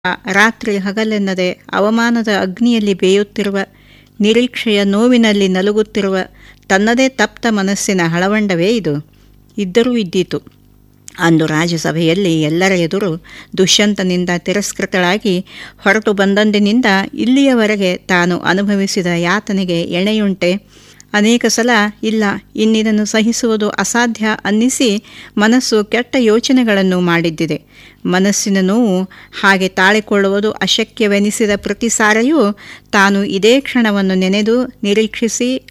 ರಾತ್ರಿ ಹಗಲೆನ್ನದೆ ಅವಮಾನದ ಅಗ್ನಿಯಲ್ಲಿ ಬೇಯುತ್ತಿರುವ ನಿರೀಕ್ಷೆಯ ನೋವಿನಲ್ಲಿ ನಲುಗುತ್ತಿರುವ ತನ್ನದೇ ತಪ್ತ ಮನಸ್ಸಿನ ಹಳವಂಡವೇ ಇದು ಇದ್ದರೂ ಇದ್ದೀತು ಅಂದು ರಾಜಸಭೆಯಲ್ಲಿ ಎಲ್ಲರ ಎದುರು ದುಷ್ಯಂತನಿಂದ ತಿರಸ್ಕೃತಳಾಗಿ ಹೊರಟು ಬಂದಂದಿನಿಂದ ಇಲ್ಲಿಯವರೆಗೆ ತಾನು ಅನುಭವಿಸಿದ ಯಾತನೆಗೆ ಎಣೆಯುಂಟೆ ಅನೇಕ ಸಲ ಇಲ್ಲ ಇನ್ನಿದನ್ನು ಸಹಿಸುವುದು ಅಸಾಧ್ಯ ಅನ್ನಿಸಿ ಮನಸ್ಸು ಕೆಟ್ಟ ಯೋಚನೆಗಳನ್ನು ಮಾಡಿದ್ದಿದೆ ಮನಸ್ಸಿನ ನೋವು ಹಾಗೆ ತಾಳಿಕೊಳ್ಳುವುದು ಅಶಕ್ಯವೆನಿಸಿದ ಪ್ರತಿ ಸಾರೆಯೂ ತಾನು ಇದೇ ಕ್ಷಣವನ್ನು ನೆನೆದು ನಿರೀಕ್ಷಿಸಿ